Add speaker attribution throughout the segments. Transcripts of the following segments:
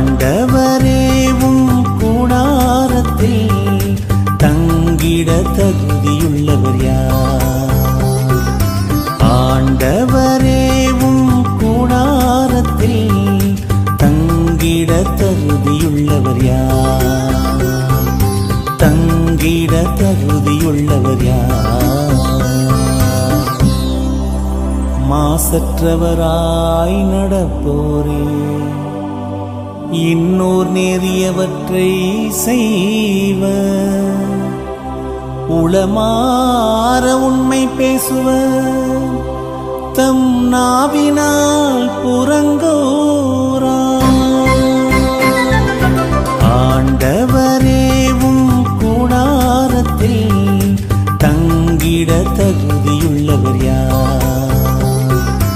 Speaker 1: ஆண்டவரேவும் கூடாரத்தில் தங்கிட தகுதியுள்ளவர் யார் ஆண்டவரேவும் கூடாரத்தில் தங்கிட தகுதியுள்ளவர் யார் தங்கிட தகுதியுள்ளவர் யார் மாசற்றவராய் நடப்போரே இன்னோர் நேரியவற்றை செய்வர் உளமாற உண்மை பேசுவர் தம் நாவினால் புறங்கோரா ஆண்டவரேவும் கூடாரத்தில் தங்கிட தகுதியுள்ளவர் யார்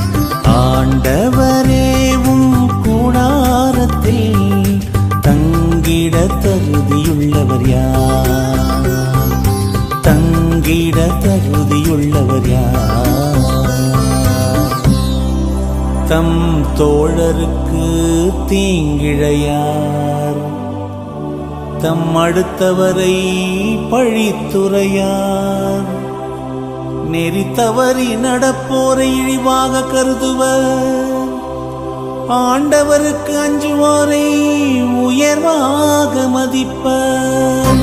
Speaker 1: ஆண்டவரேவும் கூடாரத்தில் தங்கிட தகுதியுள்ளவர் யார் தங்கிட தகுதியுள்ளவர் யார் தம் தோழருக்கு தீங்கிழையார் தம் அடுத்தவரை பழித்துரையார் நெறி தவறி நடப்போரை இழிவாக கருதுவர் ஆண்டவருக்கு அஞ்சுவோரை உயர்வாக மதிப்பர்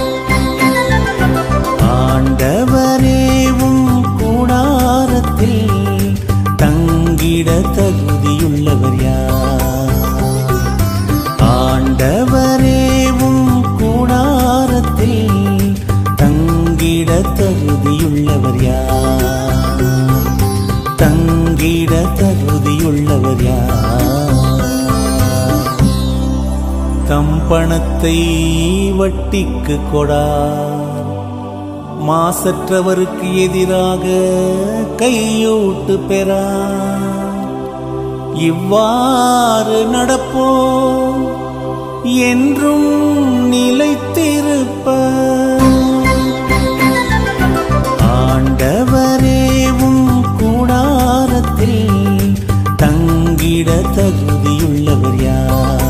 Speaker 1: ஆண்டவரேவும் கூடாரத்தில் தங்கிட தகுதியுள்ளவர் யார் ஆண்டவரேவும் கூடாரத்தில் தங்கிட தகுதியுள்ளவர் யார் தங்கிட தகுதியுள்ளவர் யார் தம் பணத்தை வட்டிக்கு கொடார் மாசற்றவருக்கு எதிராக கையூட்டு பெறார் இவ்வாறு நடப்போம் என்றும் நிலைத்திருப்ப ஆண்டவரேவும் கூடாரத்தில் தங்கிட தகுதியுள்ளவர் யார்